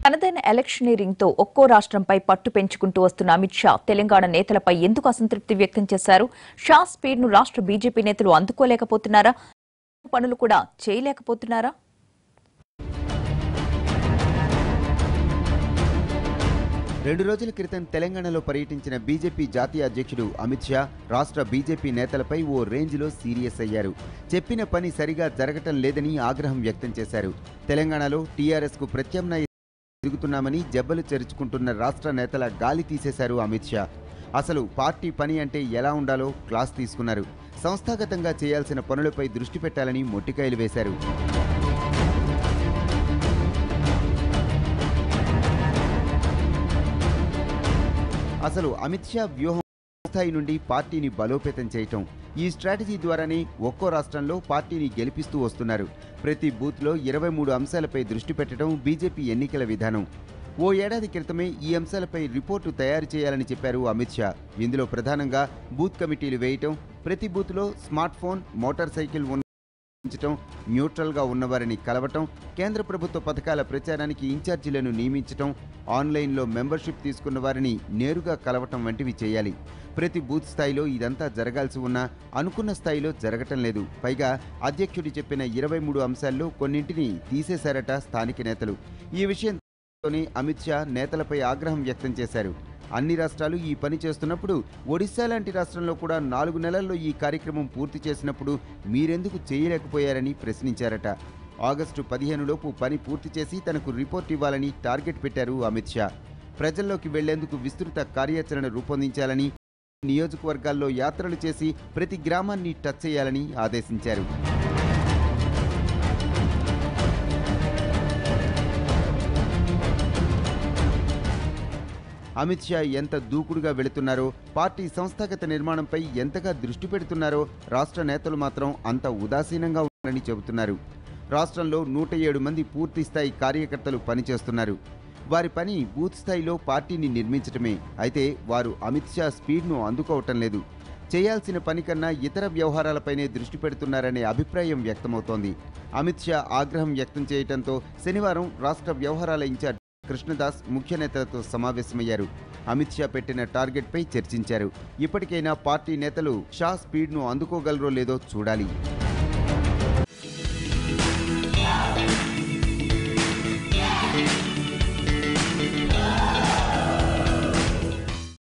తనదైన ఎలక్షనీరింగ్ తో ఒక్కో రాష్ట్రంపై పట్టు పెంచుకుంటూ వస్తున్న అమిత్ షా తెలంగాణ నేతలపై ఎందుకు అసంతృప్తి వ్యక్తం చేశారు షా స్పీడ్ ను రాష్ట్ర బీజేపీ నేతలు అందుకోలేకపోతున్నారా పనులు కూడా చేయలేకపోతున్నారా రెండు రోజుల క్రితం తెలంగాణలో పర్యటించిన బీజేపీ జాతీయ అధ్యక్షుడు అమిత్ షా రాష్ట్ర బీజేపీ నేతలపై ఓ రేంజ్లో సీరియస్ అయ్యారు చెప్పిన పని సరిగా జరగటం లేదని ఆగ్రహం వ్యక్తం చేశారు తెలంగాణలో టీఆర్ఎస్కు ప్రత్యామ్నాయ తిరుగుతున్నామని జబ్బలు చెరుచుకుంటున్న రాష్ట్ర నేతల గాలి తీసేశారు అమిత్ షా అసలు పార్టీ పని అంటే ఎలా ఉండాలో క్లాస్ తీసుకున్నారు సంస్థాగతంగా చేయాల్సిన పనులపై దృష్టి పెట్టాలని మొట్టికాయలు వేశారు అసలు అమిత్ షా వ్యూహం స్థాయి నుండి పార్టీని బలోపేతం చేయటం ఈ స్ట్రాటజీ ద్వారానే ఒక్కో రాష్ట్రంలో పార్టీని గెలిపిస్తూ వస్తున్నారు ప్రతి బూత్లో ఇరవై మూడు అంశాలపై దృష్టి పెట్టడం బీజేపీ ఎన్నికల విధానం ఓ ఏడాది క్రితమే ఈ అంశాలపై రిపోర్టు తయారు చేయాలని చెప్పారు అమిత్ షా ఇందులో ప్రధానంగా బూత్ కమిటీలు వేయటం ప్రతి బూత్లో స్మార్ట్ ఫోన్ మోటార్ సైకిల్ ఉన్న ఉంచటం న్యూట్రల్గా ఉన్నవారిని కలవటం కేంద్ర ప్రభుత్వ పథకాల ప్రచారానికి ఇన్ఛార్జీలను నియమించటం ఆన్లైన్లో మెంబర్షిప్ తీసుకున్న వారిని నేరుగా కలవటం వంటివి చేయాలి ప్రతి బూత్ స్థాయిలో ఇదంతా జరగాల్సి ఉన్నా అనుకున్న స్థాయిలో జరగటం లేదు పైగా అధ్యక్షుడు చెప్పిన ఇరవై మూడు అంశాల్లో కొన్నింటిని తీసేశారట స్థానిక నేతలు ఈ విషయంతోనే అమిత్ షా నేతలపై ఆగ్రహం వ్యక్తం చేశారు అన్ని రాష్ట్రాలు ఈ పని చేస్తున్నప్పుడు ఒడిశా లాంటి రాష్ట్రంలో కూడా నాలుగు నెలల్లో ఈ కార్యక్రమం పూర్తి చేసినప్పుడు మీరెందుకు చేయలేకపోయారని ప్రశ్నించారట ఆగస్టు పదిహేనులోపు పని పూర్తి చేసి తనకు రిపోర్ట్ ఇవ్వాలని టార్గెట్ పెట్టారు అమిత్ షా ప్రజల్లోకి వెళ్లేందుకు విస్తృత కార్యాచరణ రూపొందించాలని నియోజకవర్గాల్లో యాత్రలు చేసి ప్రతి గ్రామాన్ని టచ్ చేయాలని ఆదేశించారు అమిత్ షా ఎంత దూకుడుగా వెళుతున్నారో పార్టీ సంస్థాగత నిర్మాణంపై ఎంతగా దృష్టి పెడుతున్నారో రాష్ట్ర నేతలు మాత్రం అంత ఉదాసీనంగా ఉన్నారని చెబుతున్నారు రాష్ట్రంలో నూట ఏడు మంది పూర్తి స్థాయి కార్యకర్తలు పనిచేస్తున్నారు వారి పని బూత్ స్థాయిలో పార్టీని నిర్మించటమే అయితే వారు అమిత్ షా స్పీడ్ను అందుకోవటం లేదు చేయాల్సిన పని కన్నా ఇతర వ్యవహారాలపైనే దృష్టి పెడుతున్నారనే అభిప్రాయం వ్యక్తమవుతోంది అమిత్ షా ఆగ్రహం వ్యక్తం చేయడంతో శనివారం రాష్ట్ర వ్యవహారాల ఇన్ఛార్జ్ కృష్ణదాస్ ముఖ్య నేతలతో సమావేశమయ్యారు అమిత్ షా పెట్టిన టార్గెట్పై చర్చించారు ఇప్పటికైనా పార్టీ నేతలు షా స్పీడ్ను అందుకోగలరో లేదో చూడాలి